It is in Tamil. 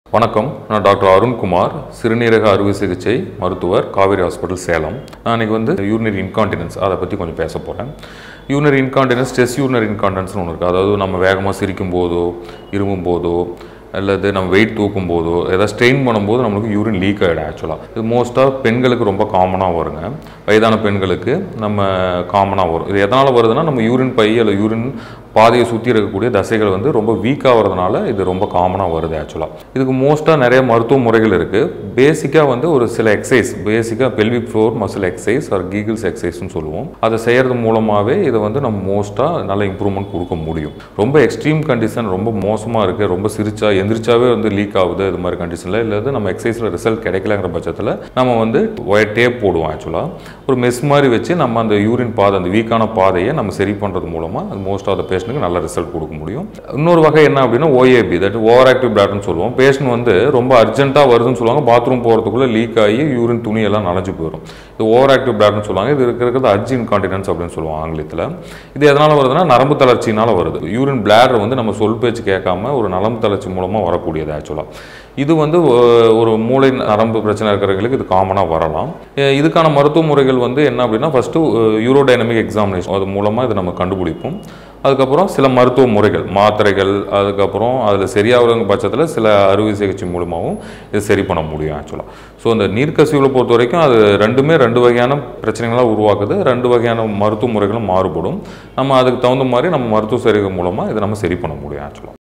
வணக்கம் நான் டாக்டர் அருண்குமார் சிறுநீரக அறுவை சிகிச்சை மருத்துவர் காவேரி ஹாஸ்பிட்டல் சேலம் நான் இன்னைக்கு வந்து யூரினரி இன்கான்டினன்ஸ் அதை பற்றி கொஞ்சம் பேச போகிறேன் யூரினரி இன்கான்டினன்ஸ் ஸ்ட்ரெஸ் யூரினரி இன்கான்டினன்ஸ்னு ஒன்று இருக்குது அதாவது நம்ம வேகமாக சிரிக்கும் போதோ இருமும் போதோ அல்லது நம்ம வெயிட் தூக்கும் போதோ ஏதாவது ஸ்ட்ரெயின் பண்ணும்போது நம்மளுக்கு யூரின் லீக் ஆகிடும் ஆக்சுவலாக இது மோஸ்ட்டாக பெண்களுக்கு ரொம்ப காமனாக வருங்க வயதான பெண்களுக்கு நம்ம காமனாக வரும் இது எதனால் வருதுன்னா நம்ம யூரின் பை அல்லது யூரின் பாதையை சுற்றி இருக்கக்கூடிய தசைகள் வந்து ரொம்ப வீக்காக வரதுனால இது ரொம்ப காமனாக வருது ஆக்சுவலாக இதுக்கு மோஸ்ட்டாக நிறைய மருத்துவ முறைகள் இருக்குது பேசிக்காக வந்து ஒரு சில எக்ஸசைஸ் பேசிக்காக pelvic floor muscle exercise or kegels எக்ஸசைஸ்னு சொல்லுவோம் அதை செய்கிறது மூலமாகவே இதை வந்து நம்ம மோஸ்ட்டாக நல்ல இம்ப்ரூவ்மெண்ட் கொடுக்க முடியும் ரொம்ப எக்ஸ்ட்ரீம் கண்டிஷன் ரொம்ப மோசமாக இருக்குது ரொம்ப சிரிச்சா எந்திரிச்சாவே வந்து லீக் ஆகுது இது மாதிரி கண்டிஷனில் இல்லை நம்ம எக்ஸசைஸில் ரிசல்ட் கிடைக்கலங்கிற பட்சத்தில் நம்ம வந்து ஒயர் டேப் போடுவோம் ஆக்சுவலாக ஒரு மெஸ் மாதிரி வச்சு நம்ம அந்த யூரின் பாதை அந்த வீக்கான பாதையை நம்ம சரி பண்ணுறது மூலமாக அது மோஸ்ட் ஆஃப் த பேஷண்ட்டுக்கு நல்ல ரிசல்ட் கொடுக்க முடியும் இன்னொரு வகை என்ன அப்படின்னா ஓஏபி தட் ஓவர் ஆக்டிவ் பிளாட்னு சொல்லுவோம் பேஷண்ட் வந்து ரொம்ப அர்ஜென்ட்டாக வருதுன்னு சொல்லுவாங்க பாத்ரூம் போகிறதுக்குள்ளே லீக் ஆகி யூரின் துணி எல்லாம் நனைஞ்சு போயிடும் இது ஓவர் ஆக்டிவ் பிளாட்னு சொல்லுவாங்க இது இருக்கிறது அர்ஜி இன்கான்டினன்ஸ் அப்படின்னு சொல்லுவாங்க ஆங்கிலத்தில் இது எதனால் வருதுன்னா நரம்பு தளர்ச்சினால வருது யூரின் பிளாடர் வந்து நம்ம சொல் பேச்சு கேட்காம ஒரு நரம்பு தளர்ச்சி மூலமாக வரக்கூடியது ஆக்சுவலாக இது வந்து ஒ- ஒரு மூளை நரம்பு பிரச்சனை இருக்கிறவங்களுக்கு இது காமனாக வரலாம் அஹ் இதுக்கான மருத்துவ முறைகள் வந்து என்ன அப்படின்னா ஃபஸ்ட்டு யூரோடைனமிக் எக்ஸாமினேஷன் அது மூலமாக இதை நம்ம கண்டுபிடிப்போம் அதுக்கப்புறம் சில மருத்துவ முறைகள் மாத்திரைகள் அதுக்கப்புறம் அதில் சரியாகிறவங்க பட்சத்தில் சில அறுவை சிகிச்சை மூலமாகவும் இது சரி பண்ண முடியும் ஆக்சுவலாக ஸோ இந்த நீர்க்கசிவில் பொறுத்த வரைக்கும் அது ரெண்டுமே ரெண்டு வகையான பிரச்சனைகளாக உருவாக்குது ரெண்டு வகையான மருத்துவ முறைகளும் மாறுபடும் நம்ம அதுக்கு தகுந்த மாதிரி நம்ம மருத்துவ சரிகள் மூலமாக இதை நம்ம சரி பண்ண முடியும் ஆக்சுவலாக